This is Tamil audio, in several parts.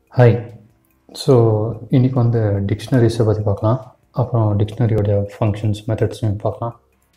ஹாய் ஸோ இன்றைக்கி வந்து டிக்ஷனரிஸை பற்றி பார்க்கலாம் அப்புறம் டிக்ஷனரியோடைய ஃபங்க்ஷன்ஸ் மெத்தட்ஸையும் பார்க்கலாம்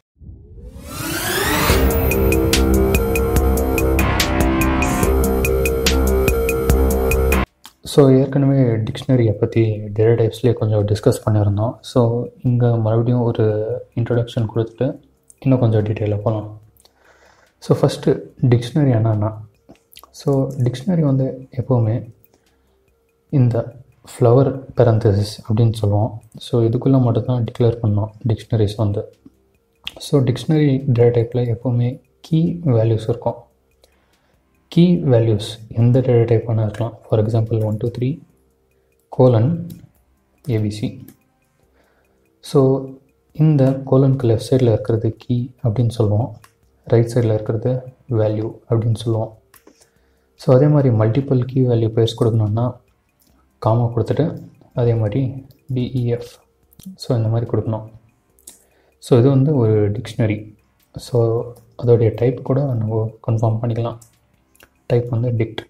ஸோ ஏற்கனவே டிக்ஷனரியை பற்றி டேட்டா டைப்ஸ்லேயே கொஞ்சம் டிஸ்கஸ் பண்ணியிருந்தோம் ஸோ இங்கே மறுபடியும் ஒரு இன்ட்ரொடக்ஷன் கொடுத்துட்டு இன்னும் கொஞ்சம் டீட்டெயிலாக போகலாம் ஸோ ஃபஸ்ட்டு டிக்ஷனரி என்னன்னா ஸோ டிக்ஷனரி வந்து எப்போவுமே இந்த ஃப்ளவர் பெரந்தசிஸ் அப்படின்னு சொல்லுவோம் ஸோ இதுக்குள்ளே மட்டும்தான் டிக்ளேர் பண்ணோம் டிக்ஷனரிஸ் வந்து ஸோ டிக்ஷனரி டேட்டா டைப்பில் எப்போவுமே கீ வேல்யூஸ் இருக்கும் கீ வேல்யூஸ் எந்த டேட்டா டைப் வேணால் இருக்கலாம் for example one two three colon ABC so இந்த கோலனுக்கு லெஃப்ட் சைடில் இருக்கிறது கீ அப்படின்னு சொல்லுவோம் ரைட் சைடில் இருக்கிறது வேல்யூ அப்படின்னு சொல்லுவோம் ஸோ அதே மாதிரி மல்டிபிள் கீ வேல்யூ பேர்ஸ் கொடுக்கணுன்னா காமா கொடுத்துட்டு அதே மாதிரி டிஇஎஃப் ஸோ இந்த மாதிரி கொடுக்கணும் ஸோ இது வந்து ஒரு டிக்ஷனரி ஸோ அதோடைய டைப் கூட நம்ம கன்ஃபார்ம் பண்ணிக்கலாம் டைப் வந்து டிக்ட்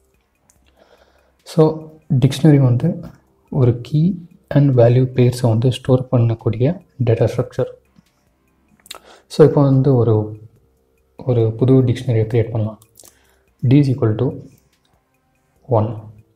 ஸோ டிக்ஷனரி வந்து ஒரு கீ அண்ட் வேல்யூ பேர்ஸை வந்து ஸ்டோர் பண்ணக்கூடிய டேட்டா ஸ்ட்ரக்சர் ஸோ இப்போ வந்து ஒரு ஒரு புது டிக்ஷனரியை க்ரியேட் பண்ணலாம் D is equal to one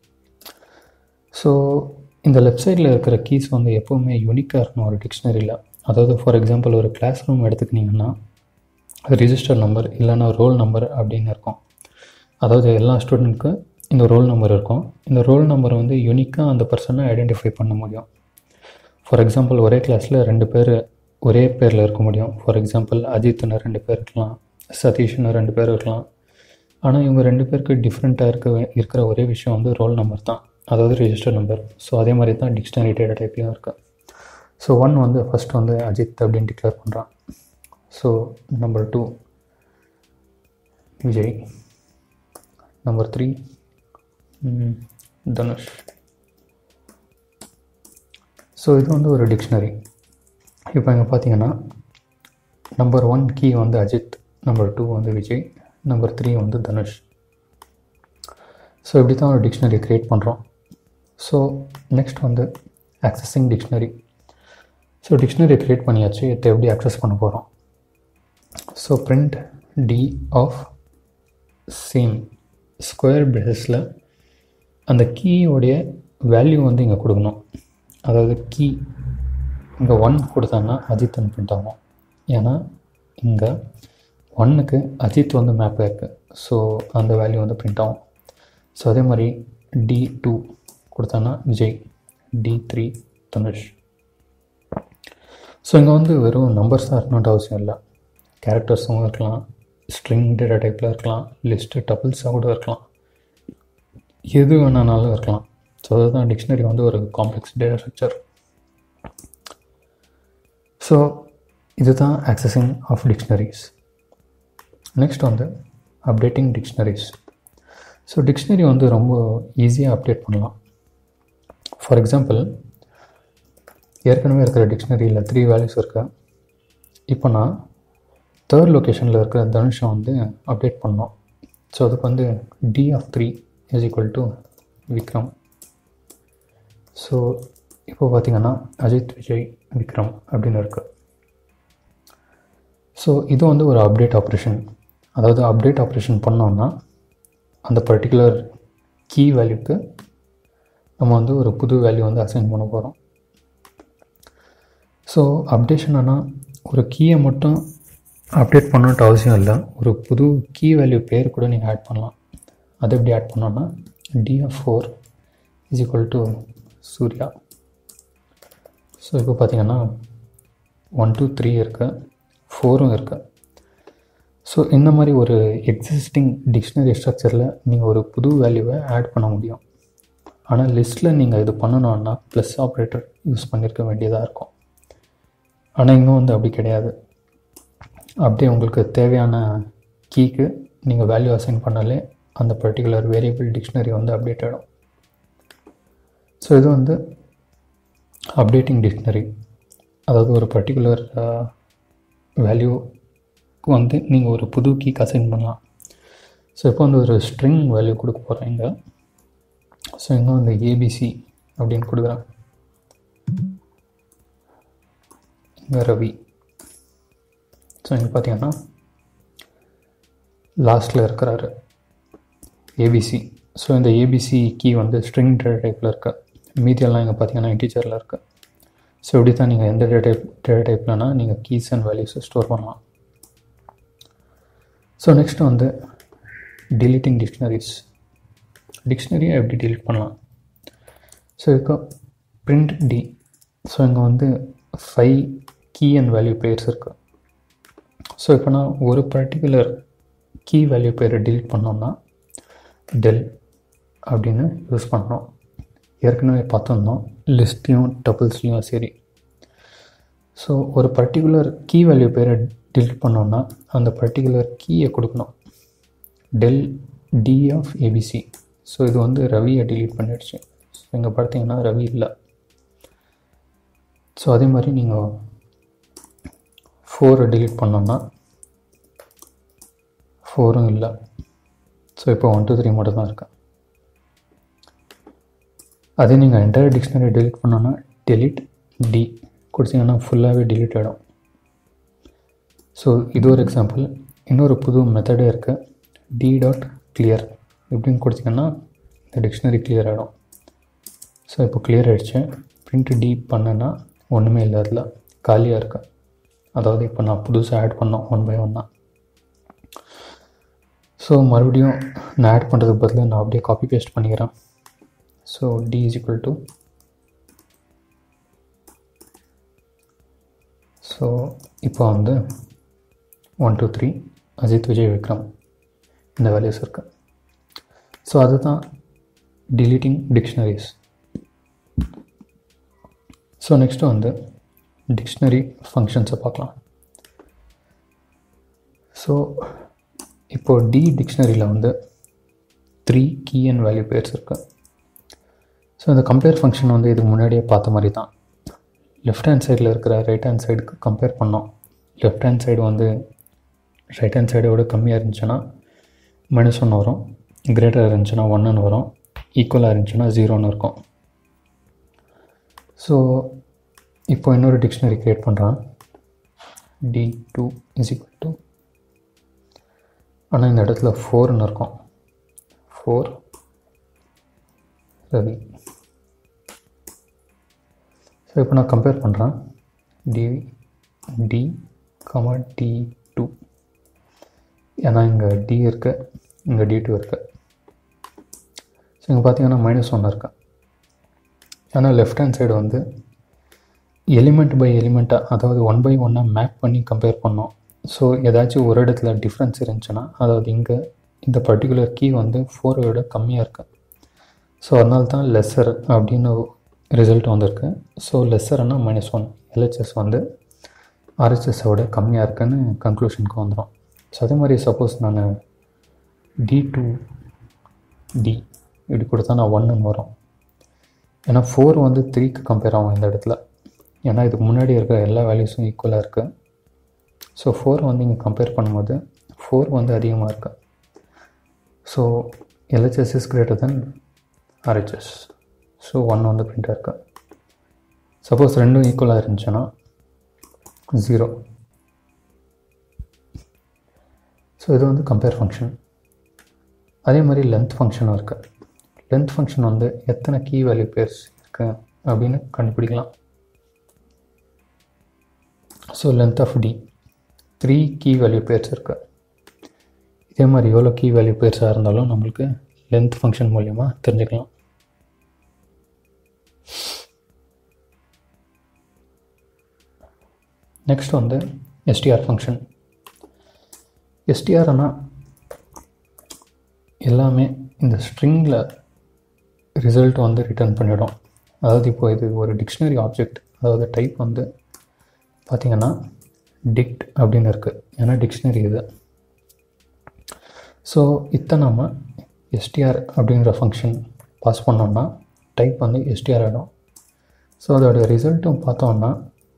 so இந்த லெஃப்ட் சைடில் இருக்கிற கீஸ் வந்து எப்போவுமே யூனிக்காக இருக்கணும் ஒரு டிக்ஷனரியில் அதாவது ஃபார் எக்ஸாம்பிள் ஒரு கிளாஸ் ரூம் எடுத்துக்கிட்டிங்கன்னா ரிஜிஸ்டர் நம்பர் இல்லைன்னா ரோல் நம்பர் அப்படின்னு இருக்கும் அதாவது எல்லா ஸ்டூடெண்ட்க்கு இந்த ரோல் நம்பர் இருக்கும் இந்த ரோல் நம்பரை வந்து யூனிக்காக அந்த பர்சனை ஐடென்டிஃபை பண்ண முடியும் ஃபார் எக்ஸாம்பிள் ஒரே கிளாஸில் ரெண்டு பேர் ஒரே பேரில் இருக்க முடியும் ஃபார் எக்ஸாம்பிள் அஜித்னு ரெண்டு பேர் இருக்கலாம் சதீஷ்னு ரெண்டு பேர் இருக்கலாம் ஆனால் இவங்க ரெண்டு பேருக்கு டிஃப்ரெண்ட்டாக இருக்க இருக்கிற ஒரே விஷயம் வந்து ரோல் நம்பர் தான் அதாவது ரிஜிஸ்டர் நம்பர் ஸோ அதே மாதிரி தான் டிக்ஷனரி டேட்டா டைப்லையும் இருக்குது ஸோ ஒன் வந்து ஃபஸ்ட் வந்து அஜித் அப்படின்னு டிக்ளேர் பண்ணுறான் so number two Vijay number three Dhanush so இது வந்து ஒரு டிக்ஷனரி இப்போ இங்கே பார்த்தீங்கன்னா நம்பர் ஒன் கீ வந்து அஜித் நம்பர் டூ வந்து விஜய் நம்பர் த்ரீ வந்து தனுஷ் ஸோ இப்படி தான் ஒரு டிக்ஷனரி க்ரியேட் பண்ணுறோம் ஸோ நெக்ஸ்ட் வந்து accessing dictionary so dictionary create பண்ணியாச்சு இதை எப்படி ஆக்சஸ் பண்ண போகிறோம் so print D of same square பிரேசஸில் அந்த கீயோடைய வேல்யூ வந்து இங்கே கொடுக்கணும் அதாவது கீ இங்கே ஒன் கொடுத்தாங்கன்னா அஜித்னு பிரிண்ட் ஆகும் ஏன்னா இங்கே ஒன்னுக்கு அஜித் வந்து மேப் இருக்குது ஸோ அந்த வேல்யூ வந்து பிரிண்ட் ஆகும் ஸோ அதே மாதிரி டி டூ கொடுத்தான்னா Vijay D three Dhanush so இங்கே வந்து வெறும் நம்பர்ஸ் தான் இருக்கணுன்ட்டு அவசியம் இல்லை கேரக்டர்ஸும் இருக்கலாம் ஸ்ட்ரிங் டேட்டா டைப்பில் இருக்கலாம் லிஸ்ட்டு டபுள்ஸாக கூட இருக்கலாம் எது வேணாலும் இருக்கலாம் ஸோ அதுதான் டிக்ஷனரி வந்து ஒரு காம்ப்ளெக்ஸ் டேட்டா ஸ்ட்ரக்சர் ஸோ இதுதான் ஆக்சஸிங் ஆஃப் டிக்ஷனரிஸ் நெக்ஸ்ட் வந்து அப்டேட்டிங் டிக்ஷனரிஸ் ஸோ டிக்ஷனரி வந்து ரொம்ப ஈஸியாக அப்டேட் பண்ணலாம் ஃபார் எக்ஸாம்பிள் ஏற்கனவே இருக்கிற டிக்ஷனரியில் த்ரீ வேல்யூஸ் இருக்கு இப்போ நான் தேர்ட் லொக்கேஷனில் இருக்கிற தனுஷை வந்து அப்டேட் பண்ணோம் ஸோ அதுக்கு வந்து D of three is equal to Vikram so இப்போ பார்த்தீங்கன்னா அஜித் விஜய் விக்ரம் அப்படின்னு இருக்குது ஸோ இது வந்து ஒரு அப்டேட் ஆப்ரேஷன் அதாவது அப்டேட் ஆப்ரேஷன் பண்ணோன்னா அந்த பர்டிகுலர் கீ வேல்யூக்கு நம்ம வந்து ஒரு புது வேல்யூ வந்து அசைன் பண்ண போகிறோம் ஸோ அப்டேஷன் ஆனால் ஒரு கீயை மட்டும் அப்டேட் பண்ணணுன்ட்டு அவசியம் இல்லை ஒரு புது கீ வேல்யூ பேர் கூட நீங்கள் ஆட் பண்ணலாம் அது எப்படி ஆட் பண்ணோன்னா D of four is equal to Surya so இப்போ பார்த்தீங்கன்னா ஒன் டூ த்ரீ இருக்குது ஃபோரும் இருக்குது ஸோ இந்த மாதிரி ஒரு எக்ஸிஸ்டிங் டிக்ஷனரி ஸ்ட்ரக்சரில் நீங்கள் ஒரு புது வேல்யூவை ஆட் பண்ண முடியும் ஆனால் லிஸ்ட்டில் நீங்கள் இது பண்ணணுன்னா ப்ளஸ் ஆப்ரேட்டர் யூஸ் பண்ணியிருக்க வேண்டியதாக இருக்கும் ஆனால் இன்னும் வந்து அப்படி கிடையாது அப்படியே உங்களுக்கு தேவையான கீக்கு நீங்கள் வேல்யூ அசைன் பண்ணாலே அந்த பர்டிகுலர் வேரியபிள் டிக்ஷனரி வந்து அப்டேட் ஆகிடும் ஸோ இது வந்து அப்டேட்டிங் டிக்ஷனரி அதாவது ஒரு பர்டிகுலர் வேல்யூக்கு வந்து நீங்கள் ஒரு புது கீக்கு அசைன் பண்ணலாம் ஸோ இப்போ வந்து ஒரு ஸ்ட்ரிங் வேல்யூ கொடுக்க போகிறீங்க ஸோ இங்கே வந்து ஏபிசி அப்படின்னு கொடுக்குறேன் இங்கே ரவி ஸோ இங்கே பார்த்தீங்கன்னா லாஸ்ட்டில் இருக்கிறாரு ஏபிசி ஸோ இந்த ஏபிசி கீ வந்து ஸ்ட்ரிங் டேட்டா டைப்பில் இருக்கு மீதியெல்லாம் இங்கே பார்த்தீங்கன்னா இன்டீஜரில் இருக்குது ஸோ இப்படி தான் நீங்கள் எந்த டேட்டா டைப் டேட்டா டைப்லனா நீங்கள் கீஸ் அண்ட் வேல்யூஸை ஸ்டோர் பண்ணலாம் ஸோ நெக்ஸ்ட் வந்து டிலீட்டிங் டிக்ஷனரிஸ் டிக்ஷனரியை எப்படி டிலீட் பண்ணலாம் ஸோ இப்போ பிரிண்ட் டி ஸோ இங்கே வந்து five key and value pairs இருக்குது ஸோ இப்போ நான் ஒரு பர்டிகுலர் கீ வேல்யூ பேரை டிலீட் பண்ணோம்னா டெல் அப்படின்னு யூஸ் பண்ணோம் ஏற்கனவே பார்த்துருந்தோம் லிஸ்ட்லேயும் டபுள்ஸ்லேயும் சரி ஸோ ஒரு பர்டிகுலர் கீ வேல்யூ பேரை டிலீட் பண்ணோன்னா அந்த பர்டிகுலர் கீயை கொடுக்கணும் del D of ABC so இது வந்து ரவியை டிலீட் பண்ணிடுச்சு ஸோ இங்கே பார்த்தீங்கன்னா ரவி இல்லை ஸோ அதே மாதிரி நீங்கள் ஃபோரை டிலீட் பண்ணோன்னா ஃபோரும் இல்லை ஸோ இப்போ ஒன் டூ த்ரீ மட்டும் தான் இருக்கேன் அதே நீங்கள் என்டையர் டிக்ஷனரி டெலிட் பண்ணோன்னா டெலிட் டி கொடுத்தீங்கன்னா ஃபுல்லாகவே டிலீட் ஆகிடும் ஸோ இது ஒரு எக்ஸாம்பிள் இன்னொரு புது மெத்தடே இருக்குது டி டாட் கிளியர் இப்படின்னு கொடுத்தீங்கன்னா இந்த டிக்ஷனரி கிளியர் ஆகிடும் ஸோ இப்போ கிளியர் ஆகிடுச்சு பிரிண்ட் டி பண்ணேன்னா ஒன்றுமே இல்லை அதில் காலியாக இருக்கு அதாவது இப்போ நான் புதுசாக ஆட் பண்ணோம் ஒன் பை ஒன்னாக ஸோ மறுபடியும் நான் ஆட் பண்ணுறதுக்கு பதிலாக நான் அப்படியே காப்பி பேஸ்ட் பண்ணிக்கிறேன் so D is equal to so இப்போ வந்து one two three Ajith Vijay Vikram இந்த வேல்யூஸ் இருக்கு ஸோ அதுதான் டிலீட்டிங் டிக்ஷனரிஸ் ஸோ நெக்ஸ்ட்டு வந்து டிக்ஷனரி ஃபங்க்ஷன்ஸை பார்க்கலாம் ஸோ இப்போது டி டிக்ஷனரியில் வந்து three key and value pairs இருக்குது ஸோ இந்த கம்பேர் ஃபங்க்ஷன் வந்து இதுக்கு முன்னாடியே பார்த்த மாதிரி தான் லெஃப்ட் ஹேண்ட் சைடில் இருக்கிற ரைட் ஹேண்ட் சைடுக்கு கம்பேர் பண்ணோம் லெஃப்ட் ஹேண்ட் சைடு வந்து ரைட் ஹேண்ட் சைடோட கம்மியாக இருந்துச்சுன்னா மைனஸ் ஒன்று வரும் கிரேட்டராக இருந்துச்சுன்னா ஒன்றுன்னு வரும் ஈக்குவலாக இருந்துச்சுன்னா ஜீரோன்னு இருக்கும் ஸோ இப்போ இன்னொரு டிக்ஷனரி க்ரியேட் பண்ணுறான் D two is equal to ஆனால் இந்த இடத்துல ஃபோர்னு இருக்கும் ஃபோர் ரவி ஸோ இப்போ நான் கம்பேர் பண்ணுறேன் D D comma D two ஏன்னா இங்கே டி இருக்கு இங்கே டி டூ இருக்கு ஸோ இங்கே பார்த்தீங்கன்னா மைனஸ் ஒன்று இருக்கு ஏன்னா லெஃப்ட் ஹேண்ட் சைடு வந்து எலிமெண்ட் பை எலிமெண்ட்டாக அதாவது ஒன் பை ஒன்னாக மேப் பண்ணி கம்பேர் பண்ணோம் ஸோ ஏதாச்சும் ஒரு இடத்துல டிஃப்ரென்ஸ் இருந்துச்சுன்னா அதாவது இங்கே இந்த பர்டிகுலர் கீ வந்து ஃபோரை விட கம்மியாக இருக்கு ஸோ அதனால தான் லெஸ்ஸர் அப்படின்னு ரிசல்ட் வந்திருக்கு ஸோ லெஸ்ஸர்னா மைனஸ் ஒன் எல்ஹெச்எஸ் வந்து ஆர்ஹெச்எஸோட கம்மியாக இருக்குன்னு கன்க்ளூஷனுக்கு வந்துடும் ஸோ அதே மாதிரி சப்போஸ் நான் டி டூ டி இப்படி கொடுத்தா நான் ஒன்றுன்னு வரும் ஏன்னா ஃபோர் வந்து த்ரீக்கு கம்பேர் ஆகும் இந்த இடத்துல ஏன்னா இதுக்கு முன்னாடி இருக்கிற எல்லா வேல்யூஸும் ஈக்குவலாக இருக்குது ஸோ ஃபோர் வந்து இங்கே கம்பேர் பண்ணும்போது ஃபோர் வந்து அதிகமாக இருக்கு so LHS is greater then RHS so one வந்து பிரிண்டாக இருக்கு சப்போஸ் ரெண்டும் ஈக்குவலாக இருந்துச்சுன்னா ஜீரோ ஸோ இது வந்து கம்பேர் ஃபங்க்ஷன் அதே மாதிரி லென்த் ஃபங்க்ஷனும் இருக்குது லென்த் ஃபங்க்ஷன் வந்து எத்தனை கீ வேல்யூ பேர்ஸ் இருக்கு அப்படின்னு கண்டுபிடிக்கலாம் so length of D three key value pairs இருக்குது இதே மாதிரி எவ்வளோ கீ வேல்யூ பேர்ஸாக இருந்தாலும் நம்மளுக்கு லென்த் ஃபங்க்ஷன் மூலயமா தெரிஞ்சுக்கலாம் நெக்ஸ்ட் வந்து எஸ்டிஆர் ஃபங்க்ஷன் எஸ்டிஆர்னா எல்லாமே இந்த ஸ்ட்ரிங்கில் ரிசல்ட் வந்து ரிட்டர்ன் பண்ணிடும் அதாவது இப்போ இது ஒரு டிக்ஷனரி ஆப்ஜெக்ட் அதாவது டைப் வந்து பார்த்திங்கன்னா டிக்ட் அப்படின்னு இருக்குது ஏன்னா டிக்ஷனரி இது ஸோ இதை நம்ம எஸ்டிஆர் அப்படிங்கிற ஃபங்க்ஷன் பாஸ் பண்ணோம்னா டைப் வந்து எஸ்டிஆர் ஆகிடும் ஸோ அதோட ரிசல்ட்டும் பார்த்தோம்னா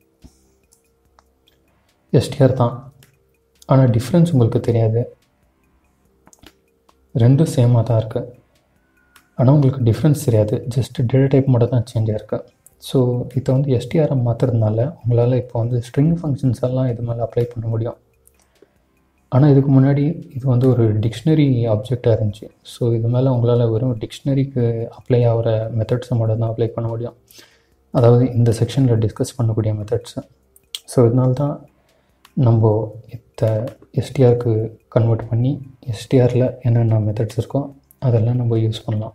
எஸ்டிஆர் தான் ஆனால் டிஃப்ரென்ஸ் உங்களுக்கு தெரியாது ரெண்டும் சேமாக தான் இருக்குது ஆனால் உங்களுக்கு டிஃப்ரென்ஸ் தெரியாது ஜஸ்ட் டேட்டா டைப் மட்டும் தான் சேஞ்ச் ஆயிருக்கு ஸோ இதை வந்து எஸ்டிஆர்எம் மாற்றுறதுனால உங்களால் இப்போ வந்து ஸ்ட்ரிங் ஃபங்க்ஷன்ஸ் எல்லாம் இது மேலே அப்ளை பண்ண முடியும் ஆனால் இதுக்கு முன்னாடி இது வந்து ஒரு டிக்ஷனரி ஆப்ஜெக்டாக இருந்துச்சு ஸோ இது மேலே உங்களால் வெறும் டிக்ஷனரிக்கு அப்ளை ஆகிற மெத்தட்ஸை மட்டும் தான் அப்ளை பண்ண முடியும் அதாவது இந்த செக்ஷனில் டிஸ்கஸ் பண்ணக்கூடிய மெத்தட்ஸு ஸோ இதனால தான் நம்ம இத்த எஸ்டிஆருக்கு கன்வெர்ட் பண்ணி எஸ்டிஆரில் என்னென்ன மெத்தட்ஸ் இருக்கோ அதெல்லாம் நம்ம யூஸ் பண்ணலாம்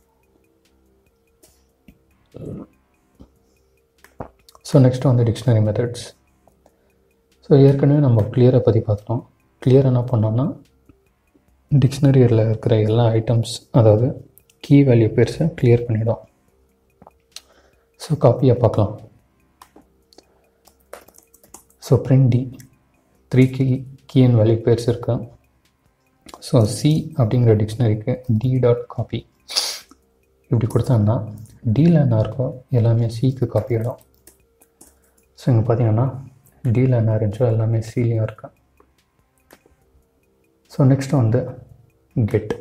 ஸோ நெக்ஸ்ட் வந்து டிக்ஷனரி மெத்தட்ஸ் ஸோ ஏற்கனவே நம்ம கிளியரை பற்றி பார்த்துட்டோம் கிளியர் என்ன பண்ணோன்னா டிக்ஷனரியில் இருக்கிற எல்லா ஐட்டம்ஸ் அதாவது கீ வேல்யூ பேர்ஸை கிளியர் பண்ணிடும் ஸோ காப்பியை பார்க்கலாம் so print D three key key and value pairs இருக்கு ஸோ சி அப்படிங்கிற டிக்ஷனரிக்கு டி டாட் காப்பி இப்படி கொடுத்தாங்கன்னா டியில் என்ன இருக்கோ எல்லாமே சிக்கு காப்பி ஆகிடும் ஸோ இங்கே பார்த்தீங்கன்னா டியில் என்ன இருந்துச்சோ எல்லாமே சிலையும் இருக்கு ஸோ நெக்ஸ்ட் வந்து கெட்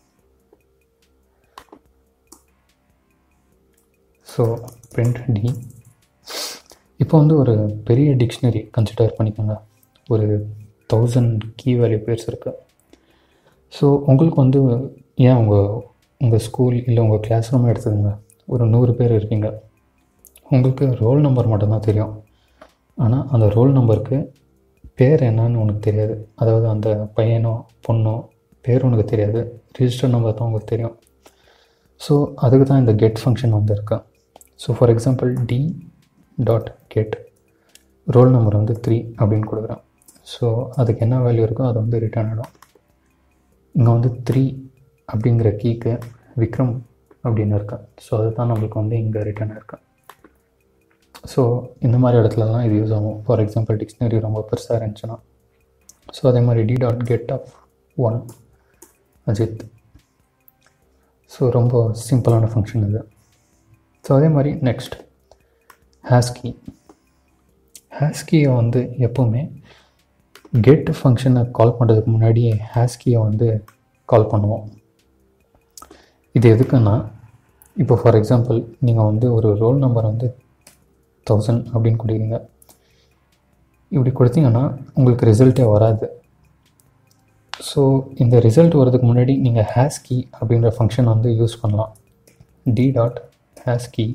ஸோ பிரிண்ட் டி இப்போ வந்து ஒரு பெரிய டிக்ஷனரி கன்சிடர் பண்ணிக்கோங்க ஒரு தௌசண்ட் கீ வேல்யூ பேர்ஸ் இருக்குது ஸோ உங்களுக்கு வந்து ஏன் உங்கள் உங்கள் ஸ்கூல் இல்லை உங்கள் கிளாஸ் ரூம் எடுத்துக்கோங்க ஒரு நூறு பேர் இருக்கீங்க உங்களுக்கு ரோல் நம்பர் மட்டும்தான் தெரியும் ஆனால் அந்த ரோல் நம்பருக்கு பேர் என்னன்னு உனக்கு தெரியாது அதாவது அந்த பையனோ பொண்ணோ பேர் உனக்கு தெரியாது ரிஜிஸ்டர் நம்பர் தான் உங்களுக்கு தெரியும் ஸோ அதுக்கு தான் இந்த கெட் ஃபங்க்ஷன் வந்து இருக்கு so for example D dot get roll number வந்து த்ரீ அப்படின்னு கொடுக்குறேன் ஸோ அதுக்கு என்ன வேல்யூ இருக்கோ அது வந்து ரிட்டர்ன் ஆகிடும் இங்கே வந்து த்ரீ அப்படிங்கிற கீக்கு விக்ரம் அப்படின்னு இருக்கேன் ஸோ அதுதான் நம்மளுக்கு வந்து இங்கே ரிட்டர்ன் இருக்கு ஸோ இந்த மாதிரி இடத்துலலாம் இது யூஸ் ஆகும் ஃபார் எக்ஸாம்பிள் டிக்ஷனரி ரொம்ப பெருசாக இருந்துச்சுன்னா ஸோ அதே மாதிரி D dot get of one Ajith so ரொம்ப சிம்பிளான ஃபங்க்ஷன் இது ஸோ அதே மாதிரி நெக்ஸ்ட் ஹேஸ்கி ஹேஸ்கியை வந்து எப்போவுமே கெட் ஃபங்க்ஷனை கால் பண்ணுறதுக்கு முன்னாடியே ஹேஸ்கியை வந்து கால் பண்ணுவோம் இது எதுக்குன்னா இப்போ ஃபார் எக்ஸாம்பிள் நீங்கள் வந்து ஒரு ரோல் நம்பர் வந்து தௌசண்ட் அப்படின்னு கொடுக்குறீங்க இப்படி கொடுத்தீங்கன்னா உங்களுக்கு ரிசல்ட்டே வராது ஸோ இந்த ரிசல்ட் வரதுக்கு முன்னாடி நீங்கள் ஹேஸ்கி அப்படின்ற ஃபங்க்ஷன் வந்து யூஸ் பண்ணலாம் டி டாட் ஹேஸ்கி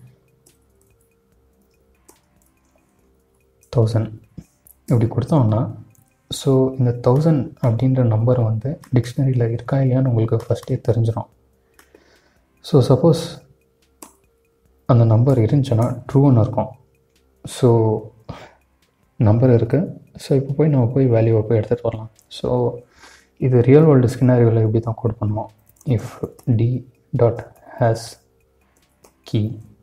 தௌசண்ட் இப்படி கொடுத்தோம்னா ஸோ இந்த தௌசண்ட் அப்படின்ற நம்பர் வந்து டிக்ஷனரியில் இருக்கா இல்லையான்னு உங்களுக்கு ஃபஸ்ட்டே தெரிஞ்சிடும் ஸோ சப்போஸ் அந்த நம்பர் இருந்துச்சுன்னா ட்ரூன்னு இருக்கும் ஸோ நம்பர் இருக்குது ஸோ இப்போ போய் நம்ம போய் வேல்யூவை போய் எடுத்துகிட்டு வரலாம் ஸோ இது ரியல் வேர்ல்டு ஸ்கினாரியோவில் இப்படி தான் கோட் பண்ணுவோம் if D dot has key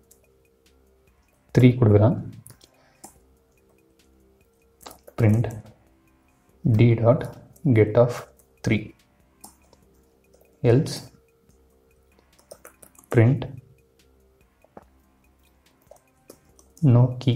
three கொடுக்குறேன் print d dot get of 3 else print no key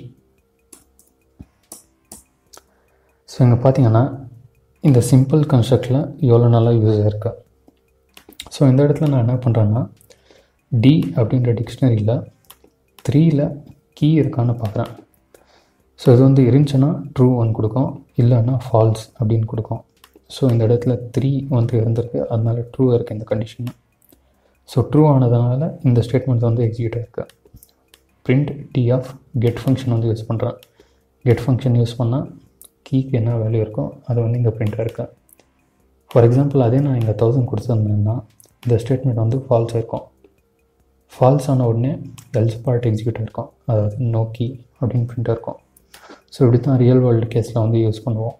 so இங்கே பார்த்தீங்கன்னா இந்த சிம்பிள் கன்ஸ்ட்ரக்டில் எவ்வளோ நல்லா யூஸ் ஆயிருக்கு ஸோ இந்த இடத்துல நான் என்ன பண்ணுறேன்னா டி அப்படின்ற டிக்ஷனரியில் த்ரீயில் கீ இருக்கான்னு பார்க்குறேன் ஸோ இது வந்து இருந்துச்சுன்னா ட்ரூ ஒன் கொடுக்கும் இல்லைன்னா ஃபால்ஸ் அப்படின்னு கொடுக்கும் ஸோ இந்த இடத்துல த்ரீ வந்து இருந்திருக்கு அதனால ட்ரூ இருக்குது இந்த கண்டிஷன் ஸோ ட்ரூ ஆனதுனால இந்த ஸ்டேட்மெண்ட் வந்து எக்ஸிக்யூட் ஆயிருக்கு print D of get function வந்து யூஸ் பண்ணுறேன் கெட் ஃபங்க்ஷன் யூஸ் பண்ணால் கீக்கு என்ன வேல்யூ இருக்கோ அது வந்து இங்கே பிரிண்ட் இருக்கு ஃபார் எக்ஸாம்பிள் அதே நான் இங்கே தௌசண்ட் கொடுத்துருந்தேன்னா இந்த ஸ்டேட்மெண்ட் வந்து ஃபால்ஸ் இருக்கும் ஃபால்ஸ் ஆன உடனே எல்ஸ் பார்ட் எக்ஸிக்யூட் இருக்கும் அதாவது நோக்கி அப்படின்னு பிரிண்ட் இருக்கும் ஸோ இப்படி தான் ரியல் வேர்ல்டு கேஸில் வந்து யூஸ் பண்ணுவோம்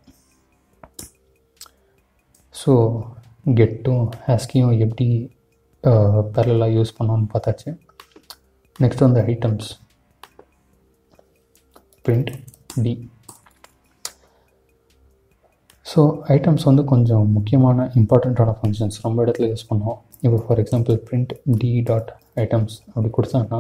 ஸோ கெட்டும் ஹேஸ்கியும் எப்படி பேரலாக யூஸ் பண்ணோன்னு பார்த்தாச்சு நெக்ஸ்ட் வந்து items print D so items வந்து கொஞ்சம் முக்கியமான இம்பார்ட்டண்ட்டான ஃபங்க்ஷன்ஸ் ரொம்ப இடத்துல யூஸ் பண்ணுவோம் இப்போ for example print D dot items அப்படி கொடுத்தாங்கன்னா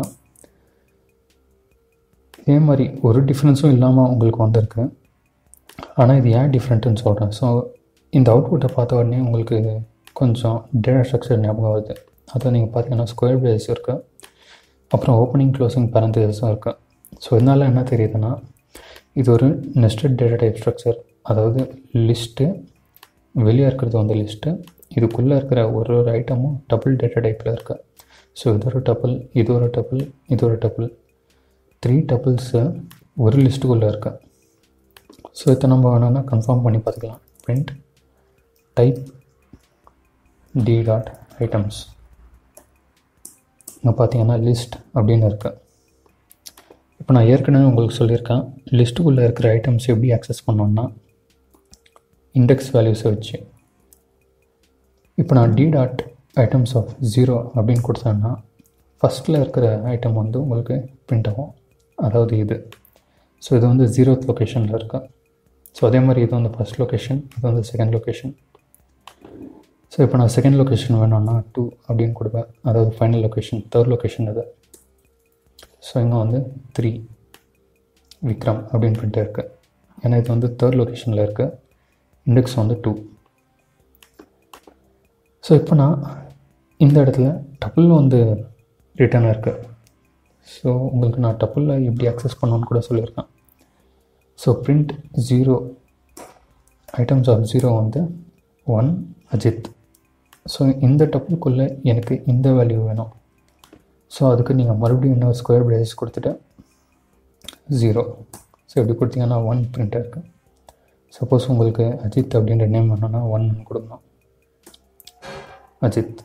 இதே மாதிரி ஒரு டிஃப்ரென்ஸும் இல்லாமல் உங்களுக்கு வந்திருக்கு ஆனால் இது ஏன் டிஃப்ரெண்ட்டுன்னு சொல்கிறேன் ஸோ இந்த அவுட்புட்டை பார்த்த உடனே உங்களுக்கு கொஞ்சம் டேட்டா ஸ்ட்ரக்சர் ஞாபகம் வருது அதை நீங்கள் பார்த்தீங்கன்னா ஸ்கொயர் பிரேஸ் இருக்குது அப்புறம் ஓப்பனிங் க்ளோசிங் பேரந்தசிஸும் இருக்குது ஸோ இதனால் என்ன தெரியுதுன்னா இது ஒரு நெஸ்டட் டேட்டா டைப் ஸ்ட்ரக்சர் அதாவது லிஸ்ட்டு வெளியே இருக்கிறது வந்து லிஸ்ட்டு இதுக்குள்ளே இருக்கிற ஒரு ஒரு ஐட்டமும் டபுள் டேட்டா டைப்பில் இருக்குது ஸோ இது ஒரு டபுள் இது ஒரு டபுள் இது ஒரு டபுள் த்ரீ டபுள்ஸு ஒரு லிஸ்ட்டுக்குள்ளே இருக்கு ஸோ இதை நம்ம வேணும்னா கன்ஃபார்ம் பண்ணி பார்த்துக்கலாம் print type D dot items இங்கே பார்த்தீங்கன்னா லிஸ்ட் அப்படின்னு இருக்கு இப்போ நான் ஏற்கனவே உங்களுக்கு சொல்லியிருக்கேன் லிஸ்ட்டுக்குள்ளே இருக்கிற ஐட்டம்ஸ் எப்படி ஆக்சஸ் பண்ணோன்னா இண்டெக்ஸ் வேல்யூஸை வச்சு இப்போ நான் D dot items of zero அப்படின்னு கொடுத்தேன்னா ஃபஸ்ட்டில் இருக்கிற ஐட்டம் வந்து உங்களுக்கு பிரிண்ட் ஆகும் அதாவது இது ஸோ இது வந்து ஜீரோத் லொக்கேஷனில் இருக்கு ஸோ அதே மாதிரி இது வந்து ஃபஸ்ட் லொக்கேஷன் இது வந்து செகண்ட் லொக்கேஷன் ஸோ இப்போ நான் செகண்ட் லொக்கேஷன் வேணும்னா டூ அப்படின்னு கொடுப்பேன் அதாவது ஃபைனல் லொக்கேஷன் தேர்ட் லொக்கேஷன் இது ஸோ இங்கே வந்து த்ரீ விக்ரம் அப்படின்னு பிரிண்ட் இருக்குது ஏன்னா இது வந்து தேர்ட் லொக்கேஷனில் இருக்குது இண்டெக்ஸ் வந்து டூ ஸோ இப்போ நான் இந்த இடத்துல டபுள் வந்து ரிட்டர்ன் இருக்குது ஸோ உங்களுக்கு நான் டபுளில் எப்படி அக்சஸ் பண்ணணும்னு கூட சொல்லியிருக்கேன் so print zero items of zero வந்து ஒன் அஜித் ஸோ இந்த டபுளுக்குள்ளே எனக்கு இந்த வேல்யூ வேணும் ஸோ அதுக்கு நீங்கள் மறுபடியும் இன்னொரு ஸ்கொயர் பிரேசஸ் கொடுத்துட்டு ஜீரோ ஸோ இப்படி கொடுத்தீங்கன்னா ஒன் பிரிண்ட் இருக்குது சப்போஸ் உங்களுக்கு அஜித் அப்படின்ற நேம் வேணும்னா ஒன் கொடுக்கணும் அஜித்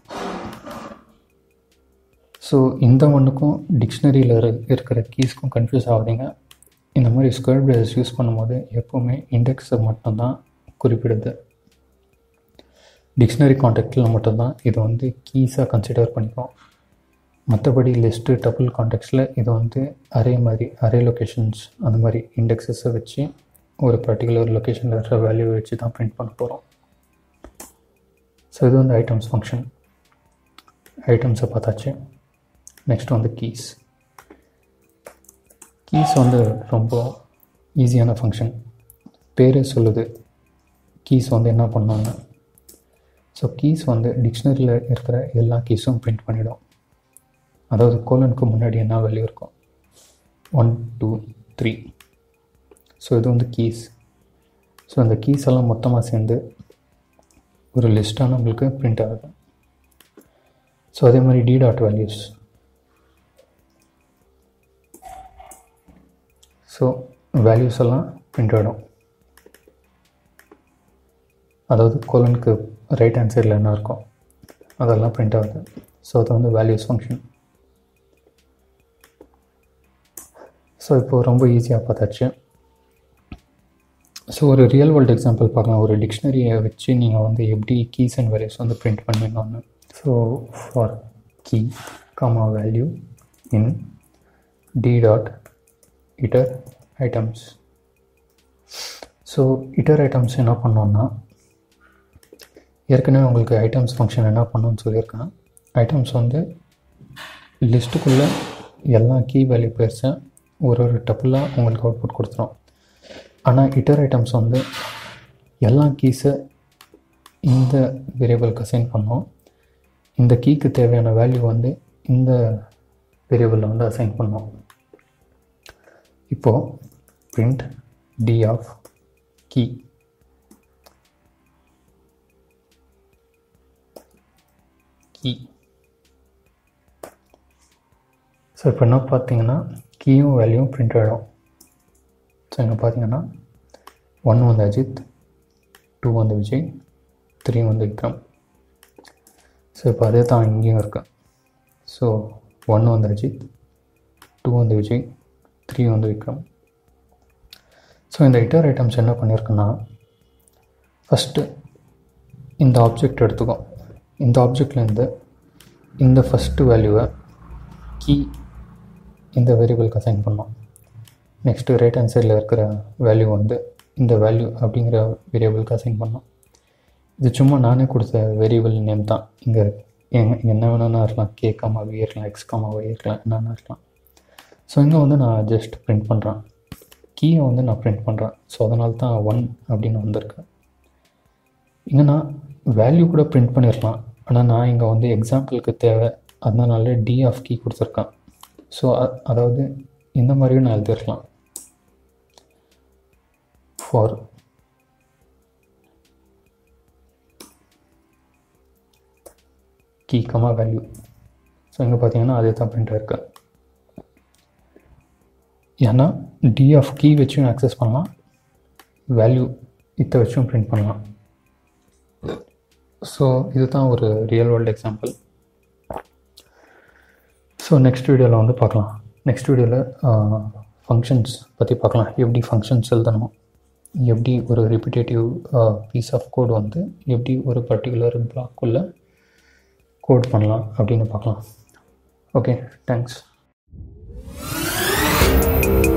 ஸோ இந்த ஒன்றுக்கும் டிக்ஷனரியில் இருக்கிற கீஸ்க்கும் கன்ஃபியூஸ் ஆகாதீங்க இந்த மாதிரி ஸ்கொயர் பிரேசஸ் யூஸ் பண்ணும்போது எப்போவுமே இண்டெக்ஸை மட்டும்தான் குறிப்பிடுது டிக்ஷனரி கான்டெக்டில் மட்டும்தான் இதை வந்து கீஸாக கன்சிடர் பண்ணிப்போம் மற்றபடி லிஸ்ட்டு டபுள் கான்டெக்ட்ஸில் இது வந்து அரே மாதிரி அரே லொக்கேஷன்ஸ் அந்த மாதிரி இண்டெக்ஸஸை வச்சு ஒரு பர்டிகுலர் லொக்கேஷனில் இருக்கிற வேல்யூவை வச்சு தான் பிரிண்ட் பண்ண போகிறோம் ஸோ இது வந்து ஐட்டம்ஸ் ஃபங்க்ஷன் ஐட்டம்ஸை பார்த்தாச்சு நெக்ஸ்ட் வந்து கீஸ் கீஸ் வந்து ரொம்ப ஈஸியான ஃபங்க்ஷன் பேரே சொல்லுது கீஸ் வந்து என்ன பண்ணாங்க ஸோ கீஸ் வந்து டிக்ஷனரியில் இருக்கிற எல்லா கீஸும் பிரிண்ட் பண்ணிடும் அதாவது கோலனுக்கு முன்னாடி என்ன வேல்யூ இருக்கும் ஒன் டூ த்ரீ ஸோ இது வந்து கீஸ் ஸோ அந்த கீஸ் எல்லாம் மொத்தமாக சேர்ந்து ஒரு லிஸ்ட்டாக நம்மளுக்கு பிரிண்ட் ஆகுது ஸோ அதே மாதிரி D dot values so values எல்லாம் பிரிண்ட் ஆகிடும் அதாவது கோலனுக்கு ரைட் ஹேண்ட் சைடில் என்ன இருக்கும் அதெல்லாம் பிரிண்ட் ஆகுது ஸோ அது வந்து வேல்யூஸ் ஃபங்க்ஷன் ஸோ இப்போது ரொம்ப ஈஸியாக பார்த்தாச்சு ஸோ ஒரு ரியல் வேர்ல்டு எக்ஸாம்பிள் பார்க்கலாம் ஒரு டிக்ஷனரியை வச்சு நீங்கள் வந்து எப்படி கீஸ் அண்ட் வேல்யூஸ் வந்து பிரிண்ட் பண்ணுவீங்கன்னு so for key comma value in D dot iter items so iter items என்ன பண்ணோன்னா ஏற்கனவே உங்களுக்கு ஐட்டம்ஸ் ஃபங்க்ஷன் என்ன பண்ணணும்னு சொல்லியிருக்கேன் ஐட்டம்ஸ் வந்து லிஸ்ட்டுக்குள்ளே எல்லா கீ வேல்யூ பேர்ஸை ஒரு ஒரு டப்புலாக உங்களுக்கு அவுட்புட் கொடுத்துரும் ஆனால் இட்டர் ஐட்டம்ஸ் வந்து எல்லா கீஸை இந்த வேரியபிளுக்கு அசைன் பண்ணோம் இந்த கீக்கு தேவையான வேல்யூ வந்து இந்த வேரியபிளில் வந்து அசைன் பண்ணோம் இப்போது print D of key key so இப்போ என்ன பார்த்தீங்கன்னா கீயும் வேல்யூவும் பிரிண்ட் ஆகிடும் ஸோ இங்கே பார்த்தீங்கன்னா ஒன் வந்து அஜித் டூ வந்து விஜய் த்ரீ வந்து விக்ரம் ஸோ இப்போ அதே தான் இங்கேயும் இருக்கு ஸோ ஒன்று வந்து அஜித் டூ வந்து விஜய் த்ரீ வந்து விக்ரம் ஸோ இந்த இட்டர் ஐட்டம்ஸ் என்ன பண்ணியிருக்குன்னா ஃபஸ்ட்டு இந்த ஆப்ஜெக்ட் எடுத்துக்கோ இந்த ஆப்ஜெக்ட்லேருந்து இந்த ஃபஸ்ட்டு வேல்யூவை கீ இந்த வேரியபிளுக்கு அசைன் பண்ணோம் நெக்ஸ்ட்டு ரைட் ஹேண்ட் சைடில் இருக்கிற வேல்யூ வந்து இந்த வேல்யூ அப்படிங்கிற வேரியபிளுக்கு அசைன் பண்ணோம் இது சும்மா நானே கொடுத்த வேரியபிள் நேம் தான் இங்கே எங்க என்ன வேணும்னா இருக்கலாம் கே காமாவே இருக்கலாம் எக்ஸ் காமாவே இருக்கலாம் என்னென்ன இருக்கலாம் ஸோ இங்கே வந்து நான் ஜஸ்ட் பிரிண்ட் பண்ணுறேன் கீயை வந்து நான் பிரிண்ட் பண்ணுறேன் ஸோ அதனால தான் ஒன் அப்படின்னு வந்திருக்கு இங்கே நான் வேல்யூ கூட பிரிண்ட் பண்ணிடலாம் ஆனால் நான் இங்கே வந்து எக்ஸாம்பிளுக்கு தேவை அதனால டி ஆஃப் கீ கொடுத்துருக்கேன் ஸோ அதாவது இந்த மாதிரியும் நான் எழுதிருக்கலாம் for key comma value so இங்கே பார்த்தீங்கன்னா அதே தான் பிரிண்ட் இருக்கு ஏன்னா டி ஆஃப் கீ வச்சும் ஆக்சஸ் பண்ணலாம் வேல்யூ இதை வச்சும் பிரிண்ட் பண்ணலாம் ஸோ இதுதான் ஒரு real world example so next வீடியோவில் வந்து பார்க்கலாம் நெக்ஸ்ட் வீடியோவில் ஃபங்க்ஷன்ஸ் பற்றி பார்க்கலாம் எப்படி ஃபங்க்ஷன்ஸ் எழுதணும் எப்படி ஒரு ரிப்பிட்டேட்டிவ் பீஸ் ஆஃப் கோட் வந்து எப்படி ஒரு பர்டிகுலர் பிளாக்குள்ளே கோட் பண்ணலாம் அப்படின்னு பார்க்கலாம் ஓகே தேங்க்ஸ்